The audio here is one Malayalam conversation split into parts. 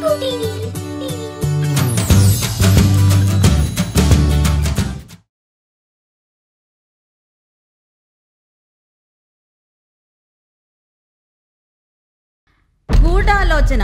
ഗൂഢാലോചന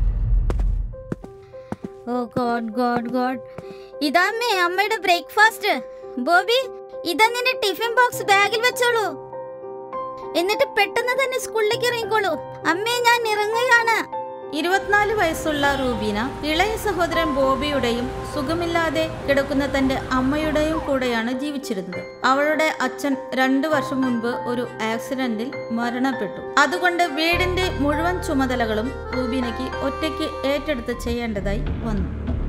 ഓ ഗോഡ് ഗോഡ് ഗോഡ് ഇതാമ്മേ അമ്മയുടെ ബ്രേക്ക്ഫാസ്റ്റ് ബോബി ഇതാ നിന്റെ ടിഫിൻ ബോക്സ് ബാഗിൽ വെച്ചോളൂ എന്നിട്ട് പെട്ടെന്ന് തന്നെ സ്കൂളിലേക്ക് ഇറങ്ങിക്കോളൂ അമ്മേ ഞാൻ ഇറങ്ങുകയാണ് ഇരുപത്തിനാല് വയസ്സുള്ള റൂബീന ഇളയ സഹോദരൻ ബോബിയുടെയും സുഖമില്ലാതെ കിടക്കുന്ന തന്റെ അമ്മയുടെയും കൂടെയാണ് ജീവിച്ചിരുന്നത് അവളുടെ അച്ഛൻ രണ്ടു വർഷം മുൻപ് ഒരു ആക്സിഡന്റിൽ മരണപ്പെട്ടു അതുകൊണ്ട് വീടിന്റെ മുഴുവൻ ചുമതലകളും റൂബീനയ്ക്ക് ഒറ്റയ്ക്ക് ഏറ്റെടുത്ത് ചെയ്യേണ്ടതായി വന്നു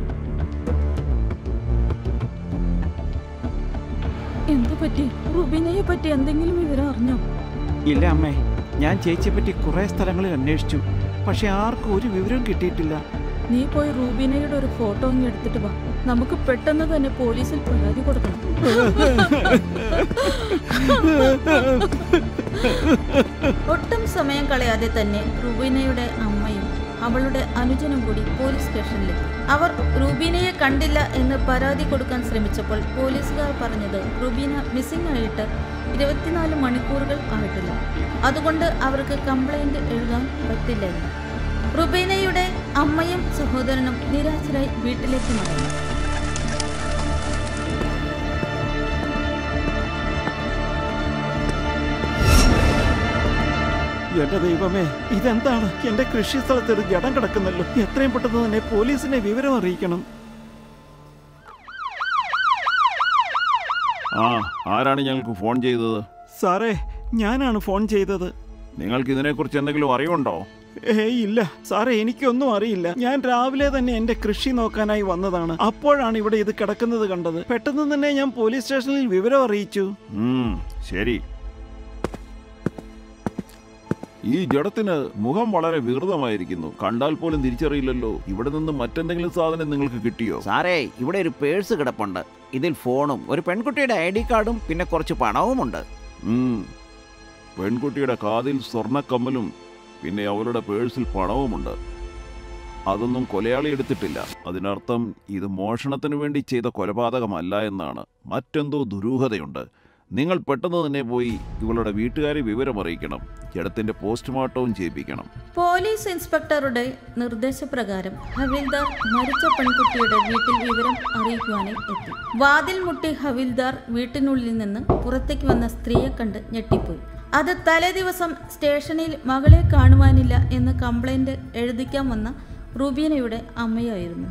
എന്തു പറ്റി റുബിനയെ പറ്റി എന്തെങ്കിലും വിവരം അറിഞ്ഞോ ഇല്ല അമ്മേ ഞാൻ ചേച്ചിയെ പറ്റി കുറേ സ്ഥലങ്ങളിൽ അന്വേഷിച്ചു പക്ഷെ ആർക്കും ഒരു വിവരവും കിട്ടിയിട്ടില്ല നീ പോയി റൂബിനയുടെ ഒരു ഫോട്ടോ അങ്ങ് എടുത്തിട്ട് വാ നമുക്ക് പെട്ടെന്ന് തന്നെ പോലീസിൽ പരാതി കൊടുക്കണം ഒട്ടും സമയം കളയാതെ തന്നെ റുബീനയുടെ അമ്മയും അവളുടെ അനുജനും കൂടി പോലീസ് സ്റ്റേഷനിലെത്തി അവർ റുബീനയെ കണ്ടില്ല എന്ന് പരാതി കൊടുക്കാൻ ശ്രമിച്ചപ്പോൾ പോലീസുകാർ പറഞ്ഞത് റുബീന മിസ്സിംഗ് ആയിട്ട് ഇരുപത്തിനാല് മണിക്കൂറുകൾ ആയിട്ടില്ല അതുകൊണ്ട് അവർക്ക് കംപ്ലൈന്റ് എഴുതാൻ പറ്റില്ലായിരുന്നു റുബീനയുടെ അമ്മയും സഹോദരനും നിരാശരായി വീട്ടിലേക്ക് മടങ്ങി എന്റെ ദൈവമേ ഇതെന്താണ് എന്റെ കൃഷി സ്ഥലത്ത് ഒരു ജഡം കിടക്കുന്നല്ലോ എത്രയും പെട്ടെന്ന് തന്നെ പോലീസിനെ വിവരം അറിയിക്കണം ആ ആരാണ് ഞങ്ങൾക്ക് ഫോൺ ചെയ്തത് സാറേ ഞാനാണ് ഫോൺ ചെയ്തത് നിങ്ങൾക്ക് ഇതിനെക്കുറിച്ച് എന്തെങ്കിലും അറിവുണ്ടോ ഏയ് ഇല്ല സാറേ എനിക്കൊന്നും അറിയില്ല ഞാൻ രാവിലെ തന്നെ എന്റെ കൃഷി നോക്കാനായി വന്നതാണ് അപ്പോഴാണ് ഇവിടെ ഇത് കിടക്കുന്നത് കണ്ടത് പെട്ടെന്ന് തന്നെ ഞാൻ പോലീസ് സ്റ്റേഷനിൽ വിവരം അറിയിച്ചു ഉം, ശരി ഈ ജഡത്തിന് മുഖം വളരെ വികൃതമായിരിക്കുന്നു കണ്ടാൽ പോലും തിരിച്ചറിയില്ലല്ലോ ഇവിടെ നിന്ന് മറ്റെന്തെങ്കിലും സാധനം നിങ്ങൾക്ക് കിട്ടിയോ സാറേ ഇവിടെ ഒരു പേഴ്സ് കിടപ്പുണ്ട് ഇതിൽ ഫോണും ഒരു പെൺകുട്ടിയുടെ ഐ ഡി കാർഡും പിന്നെ കുറച്ച് പണവുമുണ്ട് ഉം. പെൺകുട്ടിയുടെ കാതിൽ സ്വർണ്ണക്കമ്മലും പിന്നെ അവളുടെ പേഴ്സിൽ പണവുമുണ്ട് അതൊന്നും കൊലയാളി എടുത്തിട്ടില്ല അതിനർത്ഥം ഇത് മോഷണത്തിന് വേണ്ടി ചെയ്ത കൊലപാതകമല്ല എന്നാണ് മറ്റെന്തോ ദുരൂഹതയുണ്ട് നിങ്ങൾ പെട്ടെന്ന് തന്നെ പോയി ഇവളുടെ വീട്ടുകാരെ വിവരമറിയിക്കണം ജഡത്തിന്റെ പോസ്റ്റ്മോർട്ടവും ചെയ്യിപ്പിക്കണം പോലീസ് ഇൻസ്പെക്ടറുടെ നിർദ്ദേശപ്രകാരം ഹവിൽദാർ മരിച്ച പെൺകുട്ടിയുടെ വീട്ടിൽ വിവരം അറിയിക്കുവാനായി എത്തി വാതിൽ മുട്ടി ഹവിൽദാർ വീട്ടിനുള്ളിൽ നിന്ന് പുറത്തേക്ക് വന്ന സ്ത്രീയെ കണ്ട് ഞെട്ടിപ്പോയി അത് തലേ ദിവസം സ്റ്റേഷനിൽ മകളെ കാണുവാനില്ല എന്ന് കംപ്ലൈന്റ് എഴുതിക്കാൻ വന്ന റുബീനയുടെ അമ്മയായിരുന്നു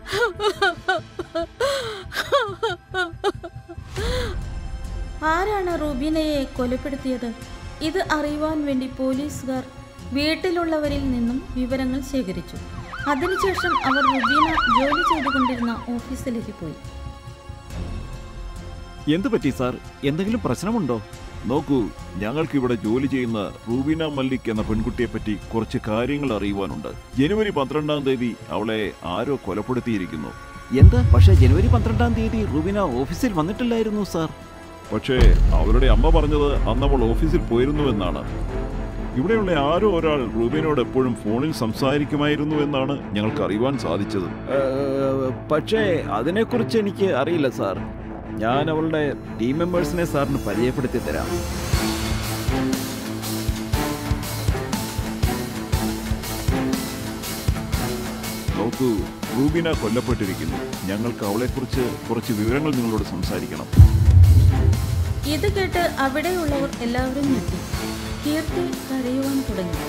ആരാണ് റുബീനയെ കൊലപ്പെടുത്തിയത് ഇത് അറിയുവാൻ വേണ്ടി പോലീസുകാർ വീട്ടിലുള്ളവരിൽ നിന്നും വിവരങ്ങൾ ശേഖരിച്ചു അതിനുശേഷം അവർ റുബീന ജോലി ചെയ്തുകൊണ്ടിരുന്ന ഓഫീസിലേക്ക് പോയി എന്തു പറ്റി സാർ എന്തെങ്കിലും പ്രശ്നമുണ്ടോ നോക്കൂ ഞങ്ങൾക്ക് ഇവിടെ ജോലി ചെയ്യുന്ന റൂബീന മല്ലിക് എന്ന പെൺകുട്ടിയെ പറ്റി കുറച്ച് കാര്യങ്ങൾ അറിയുവാനുണ്ട് ജനുവരി പന്ത്രണ്ടാം തീയതി അവളെ ആരോ കൊലപ്പെടുത്തിയിരിക്കുന്നു എന്താ പക്ഷേ ജനുവരി പന്ത്രണ്ടാം തീയതി റുബിന ഓഫീസിൽ വന്നിട്ടില്ലായിരുന്നു സാർ പക്ഷേ അവരുടെ അമ്മ പറഞ്ഞത് അന്ന് അവൾ ഓഫീസിൽ പോയിരുന്നു എന്നാണ് ഇവിടെയുള്ള ആരോ ഒരാൾ റൂബിനോട് എപ്പോഴും ഫോണിൽ സംസാരിക്കുമായിരുന്നു എന്നാണ് ഞങ്ങൾക്ക് അറിയുവാൻ സാധിച്ചത് ഏഹ്, പക്ഷേ അതിനെക്കുറിച്ച് എനിക്ക് അറിയില്ല സാർ ഞാൻ അവളുടെ ടീം മെമ്പേഴ്സിനെ സാറിന് പരിചയപ്പെടുത്തി തരാം നോക്കൂ റൂബിന കൊല്ലപ്പെട്ടിരിക്കുന്നു ഞങ്ങൾക്ക് അവളെക്കുറിച്ച് കുറച്ച് വിവരങ്ങൾ നിങ്ങളോട് സംസാരിക്കണം ഇത് കേട്ട് അവിടെയുള്ളവർ എല്ലാവരും ഞെട്ടി കീർത്തി കരയുവാൻ തുടങ്ങി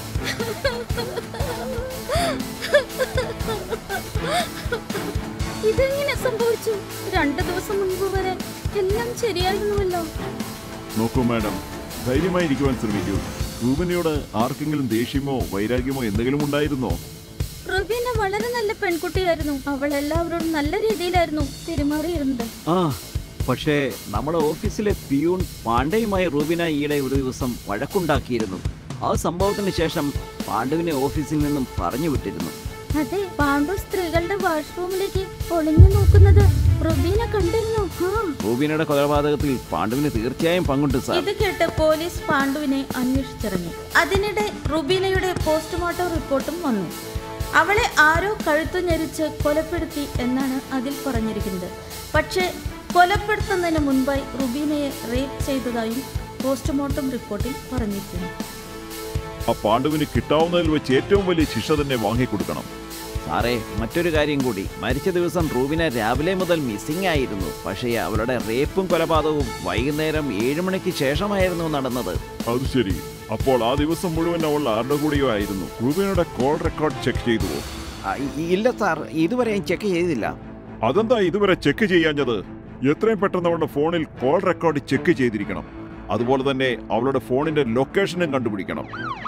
ഇതെങ്ങനെ സംഭവിച്ചു രണ്ടു ദിവസം മുൻപ് വരെ എല്ലാം ശരിയായിരുന്നുവല്ലോ നോക്കൂ മാഡം ധൈര്യമായിരിക്കുവാൻ ശ്രമിക്കൂ റൂബിനയോട് ആർക്കെങ്കിലും ദേഷ്യമോ വൈരാഗ്യമോ എന്തെങ്കിലും ഉണ്ടായിരുന്നോ റുബീന വളരെ നല്ല പെൺകുട്ടിയായിരുന്നു അവൾ എല്ലാവരോടും നല്ല രീതിയിലായിരുന്നു പെരുമാറിയിരുന്നത് ആ പക്ഷേ നമ്മുടെ ഓഫീസിലെ പിയൂൺ പാണ്ഡയുമായി റൂബിന ഈയിടെ ഒരു ദിവസം വഴക്കുണ്ടാക്കിയിരുന്നു ആ സംഭവത്തിന് ശേഷം പാണ്ഡുവിനെ ഓഫീസിൽ നിന്നും പറഞ്ഞു വിട്ടിരുന്നു അതെ പാണ്ഡു സ്ത്രീകളുടെ വാഷ്റൂമിലേക്ക് ഒളിഞ്ഞു നോക്കുന്നത് റുബീന കണ്ടിരുന്നു ആ റൂബിനയുടെ കൊലപാതകത്തിൽ പാണ്ഡുവിന് തീർച്ചയായും പങ്കുണ്ട് സാർ ഇത് കേട്ട് പോലീസ് പാണ്ഡുവിനെ അന്വേഷിച്ചിറങ്ങി അതിനിടെ റുബീനയുടെ പോസ്റ്റ്മോർട്ടം റിപ്പോർട്ടും വന്നു അവളെ ആരോ കഴുത്തു ഞെരിച്ച് കൊലപ്പെടുത്തി എന്നാണ് അതിൽ പറഞ്ഞിരിക്കുന്നത് പക്ഷേ കൊലപ്പെടുത്തുന്നതിന് മുൻപായി റുബീനയെ റേപ്പ് ചെയ്തതായും പോസ്റ്റ്മോർട്ടം റിപ്പോർട്ടിൽ പറഞ്ഞിരിക്കുന്നു ആ പാണ്ഡുവിന് കിട്ടാവുന്നതിൽ വെച്ച് ഏറ്റവും വലിയ ശിക്ഷ തന്നെ വാങ്ങിക്കൊടുക്കണം സാറേ മറ്റൊരു കാര്യം കൂടി മരിച്ച ദിവസം റൂബിന രാവിലെ മുതൽ മിസ്സിംഗ് ആയിരുന്നു പക്ഷേ അവളുടെ റേപ്പും കൊലപാതകവും വൈകുന്നേരം ഏഴ് മണിക്ക് ശേഷമായിരുന്നു നടന്നത് അത് ശരി അപ്പോൾ ആ ദിവസം മുഴുവൻ അവൾ ആരുടെ കൂടെയോ ആയിരുന്നു റൂബിനയുടെ കോൾ റെക്കോർഡ് ചെക്ക് ചെയ്തുവോ ആ, ഇ- ഇല്ല സാർ ഇതുവരെ ചെക്ക് ചെയ്തില്ല അതെന്താ ഇതുവരെ ചെക്ക് ചെയ്യാഞ്ഞത് എത്രയും പെട്ടെന്ന് അവളുടെ ഫോണിൽ കോൾ റെക്കോർഡ് ചെക്ക് ചെയ്തിരിക്കണം അതുപോലെ തന്നെ അവളുടെ ഫോണിന്റെ ലൊക്കേഷനും കണ്ടുപിടിക്കണം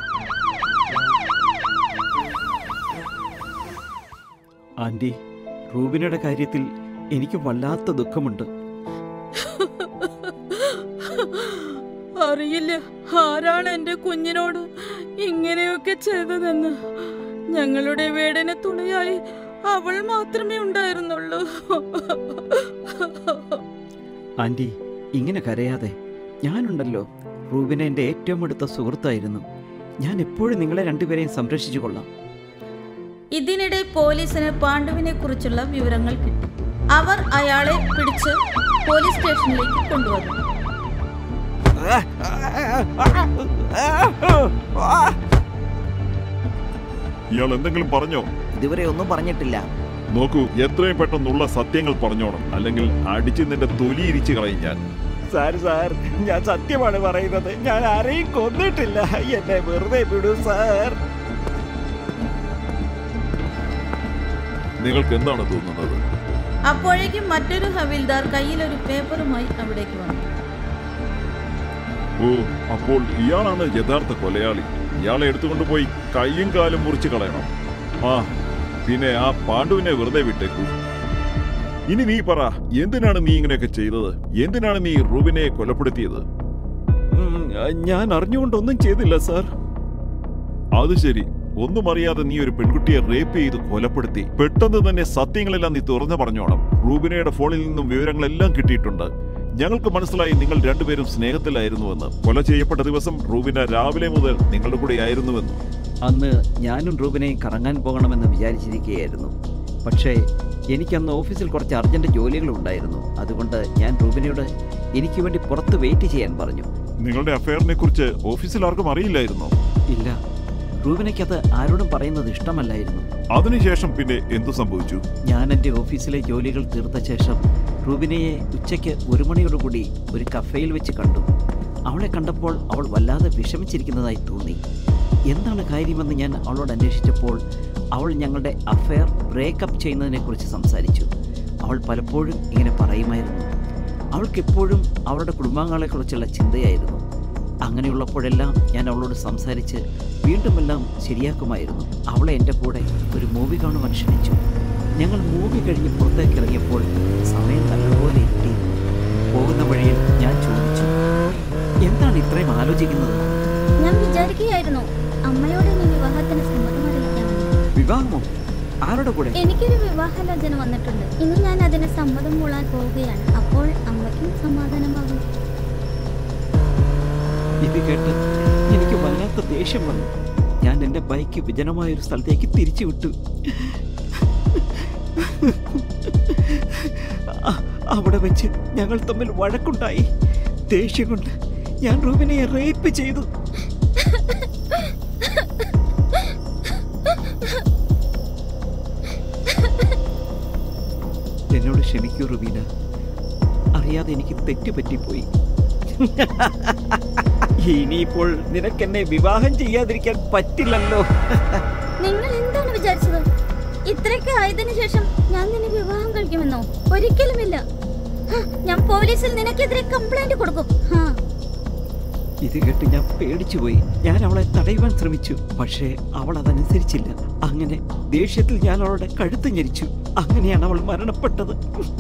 ആന്റി റൂബിനയുടെ കാര്യത്തിൽ എനിക്ക് വല്ലാത്ത ദുഃഖമുണ്ട് അറിയില്ല ആരാണ് എൻ്റെ കുഞ്ഞിനോട് ഇങ്ങനെയൊക്കെ ചെയ്തതെന്ന് ഞങ്ങളുടെ വീടിന് തുണയായി അവൾ മാത്രമേ ഉണ്ടായിരുന്നുള്ളൂ ആന്റി ഇങ്ങനെ കരയാതെ ഞാനുണ്ടല്ലോ റൂബിന എൻ്റെ ഏറ്റവും അടുത്ത സുഹൃത്തായിരുന്നു ഞാൻ എപ്പോഴും നിങ്ങളെ രണ്ടുപേരെയും സംരക്ഷിച്ചു കൊള്ളാം ഇതിനിടെ പോലീസിന് പാണ്ഡുവിനെ കുറിച്ചുള്ള വിവരങ്ങൾ കിട്ടി അവർ അയാളെ പിടിച്ച് പോലീസ് സ്റ്റേഷനിലേക്ക് കൊണ്ടുവന്നു ഇയാൾ എന്തെങ്കിലും പറഞ്ഞോ ഇതുവരെ ഒന്നും പറഞ്ഞിട്ടില്ല നോക്കൂ എത്രയും പെട്ടെന്നുള്ള സത്യങ്ങൾ പറഞ്ഞോണം അല്ലെങ്കിൽ അടിച്ച് നിന്റെ തൊലി ഇരിച്ചു കളയും ഞാൻ സാർ സാർ ഞാൻ സത്യമാണ് പറയുന്നത് ഞാൻ ആരെയും കൊന്നിട്ടില്ല എന്നെ വെറുതെ വിടൂ സാർ നിങ്ങൾക്ക് എന്താണ് തോന്നുന്നത് അപ്പോഴേക്കും മറ്റൊരു ഹവിൽദാർ കയ്യിലൊരു പേപ്പറുമായി അവിടേക്ക് വന്നു ഓ അപ്പോൾ ഇയാളാണ് യഥാർത്ഥ കൊലയാളി ഇയാളെ എടുത്തുകൊണ്ട് പോയി കൈയും കാലും മുറിച്ച് കളയണം ആ പിന്നെ ആ പാണ്ഡുവിനെ വെറുതെ വിട്ടേക്കൂ ഇനി നീ പറ എന്തിനാണ് നീ ഇങ്ങനെയൊക്കെ ചെയ്തത് എന്തിനാണ് നീ റൂബിനെ കൊലപ്പെടുത്തിയത് ഉം, ഞാൻ അറിഞ്ഞുകൊണ്ടൊന്നും ചെയ്തില്ല സാർ അത് ശരി ഒന്നും അറിയാതെ നീ ഒരു പെൺകുട്ടിയെ റേപ്പ് ചെയ്ത് കൊലപ്പെടുത്തി പെട്ടെന്ന് തന്നെ സത്യങ്ങളെല്ലാം നീ തുറന്നു പറഞ്ഞോണം റൂബിനയുടെ ഫോണിൽ നിന്നും വിവരങ്ങളെല്ലാം കിട്ടിയിട്ടുണ്ട് ഞങ്ങൾക്ക് മനസ്സിലായി നിങ്ങൾ രണ്ടുപേരും സ്നേഹത്തിലായിരുന്നുവെന്ന് കൊല ചെയ്യപ്പെട്ട ദിവസം റൂബിന രാവിലെ മുതൽ നിങ്ങളുടെ കൂടെ ആയിരുന്നുവെന്നും അന്ന് ഞാനും റൂബിനെയും കറങ്ങാൻ പോകണമെന്ന് വിചാരിച്ചിരിക്കുകയായിരുന്നു പക്ഷേ എനിക്കന്ന് ഓഫീസിൽ കുറച്ച് അർജന്റ് ജോലികളുണ്ടായിരുന്നു അതുകൊണ്ട് ഞാൻ റൂബിനയോട് എനിക്ക് വേണ്ടി പുറത്ത് വെയിറ്റ് ചെയ്യാൻ പറഞ്ഞു നിങ്ങളുടെ അഫയറിനെ കുറിച്ച് ഓഫീസിൽ ആർക്കും അറിയില്ലായിരുന്നോ ഇല്ല റൂബിനയ്ക്കത് ആരോടും പറയുന്നത് ഇഷ്ടമല്ലായിരുന്നു അതിനുശേഷം പിന്നെ എന്തു സംഭവിച്ചു ഞാൻ എൻ്റെ ഓഫീസിലെ ജോലികൾ തീർത്ത ശേഷം റൂബിനയെ ഉച്ചയ്ക്ക് ഒരു മണിയോടുകൂടി ഒരു കഫേയിൽ വെച്ച് കണ്ടു അവളെ കണ്ടപ്പോൾ അവൾ വല്ലാതെ വിഷമിച്ചിരിക്കുന്നതായി തോന്നി എന്താണ് കാര്യമെന്ന് ഞാൻ അവളോട് അന്വേഷിച്ചപ്പോൾ അവൾ ഞങ്ങളുടെ അഫെയർ ബ്രേക്കപ്പ് ചെയ്യുന്നതിനെക്കുറിച്ച് സംസാരിച്ചു അവൾ പലപ്പോഴും ഇങ്ങനെ പറയുമായിരുന്നു അവൾക്കെപ്പോഴും അവളുടെ കുടുംബാംഗങ്ങളെക്കുറിച്ചുള്ള ചിന്തയായിരുന്നു അങ്ങനെയുള്ളപ്പോഴെല്ലാം ഞാൻ അവളോട് സംസാരിച്ച് വീണ്ടും എല്ലാം ശരിയാക്കുമായിരുന്നു അവളെ എൻ്റെ കൂടെ ഒരു മൂവി കാണുവാൻ ക്ഷണിച്ചു ഞങ്ങൾ മൂവി കഴിഞ്ഞ് പുറത്തേക്ക് ഇറങ്ങിയപ്പോൾ സമയം നല്ലപോലെ ഇരുട്ടി പോകുന്ന വഴിയിൽ ഞാൻ ചോദിച്ചു എന്താണ് ഇത്രയും ആലോചിക്കുന്നത് ഞാൻ വിചാരിക്കുകയായിരുന്നു അമ്മയോട് ഇനി വിവാഹത്തിന് സമ്മതം അറിയിക്കാമെന്ന് വിവാഹമോ ആരുടെ കൂടെ എനിക്കൊരു വിവാഹാലോചന വന്നിട്ടുണ്ട് ഇനി ഞാൻ അതിന് സമ്മതം മൂളാൻ പോവുകയാണ് അപ്പോൾ അമ്മയ്ക്കും സമാധാനമാകും ഇത് കേട്ട് എനിക്ക് വല്ലാത്ത ദേഷ്യം വന്നു ഞാൻ എൻ്റെ ബൈക്ക് വിജനമായ ഒരു സ്ഥലത്തേക്ക് തിരിച്ചു വിട്ടു അ- അവിടെ വെച്ച് ഞങ്ങൾ തമ്മിൽ വഴക്കുണ്ടായി ദേഷ്യം കൊണ്ട് ഞാൻ റൂബിനെ റേപ്പ് ചെയ്തു എന്നോട് ക്ഷമിക്കൂ റുബീന അറിയാതെ എനിക്ക് തെറ്റുപറ്റിപ്പോയി ഇനിയിപ്പോൾ നിനക്കെന്നെ വിവാഹം ചെയ്യാതിരിക്കാൻ പറ്റില്ലല്ലോ നിങ്ങൾ എന്താണ് വിചാരിച്ചത് ഇത്രയൊക്കെ ആയതിനു ശേഷം ഞാൻ നിന്നെ വിവാഹം കഴിക്കുമെന്നോ ഒരിക്കലുമില്ല ഹ, ഞാൻ പോലീസിൽ നിനക്കെതിരെ കംപ്ലൈന്റ് കൊടുക്കും ഹാ ഇത് കേട്ട് ഞാൻ പേടിച്ചുപോയി ഞാൻ അവളെ തടയുവാൻ ശ്രമിച്ചു പക്ഷേ അവൾ അതനുസരിച്ചില്ല അങ്ങനെ ദേഷ്യത്തിൽ ഞാൻ അവളുടെ കഴുത്ത് ഞെരിച്ചു അങ്ങനെയാണ് അവൾ മരണപ്പെട്ടത്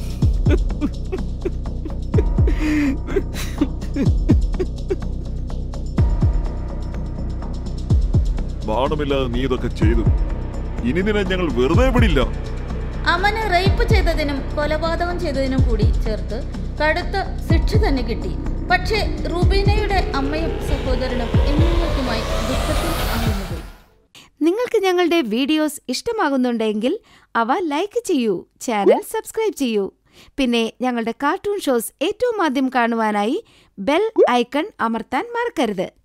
നാണമില്ലാതെ നീ ഇതൊക്കെ ചെയ്തു ഇനി നിന്നെ ഞങ്ങൾ വെറുതെ വിടില്ല അമന് റേപ്പ് ചെയ്തതിനും കൊലപാതകം ചെയ്തതിനും കൂടി ചേർത്ത് കടുത്ത ശിക്ഷ തന്നെ കിട്ടി പക്ഷേ റുബീനയുടെ അമ്മയും സഹോദരനും എന്നേക്കുമായി ദുഃഖത്തിൽ ആഴ്ന്നുപോയി നിങ്ങൾക്ക് ഞങ്ങളുടെ വീഡിയോസ് ഇഷ്ടമാകുന്നുണ്ടെങ്കിൽ അവ ലൈക്ക് ചെയ്യൂ ചാനൽ സബ്സ്ക്രൈബ് ചെയ്യൂ പിന്നെ ഞങ്ങളുടെ കാർട്ടൂൺ ഷോസ് ഏറ്റവും ആദ്യം കാണുവാനായി ബെൽ ഐക്കൺ അമർത്താൻ മറക്കരുത്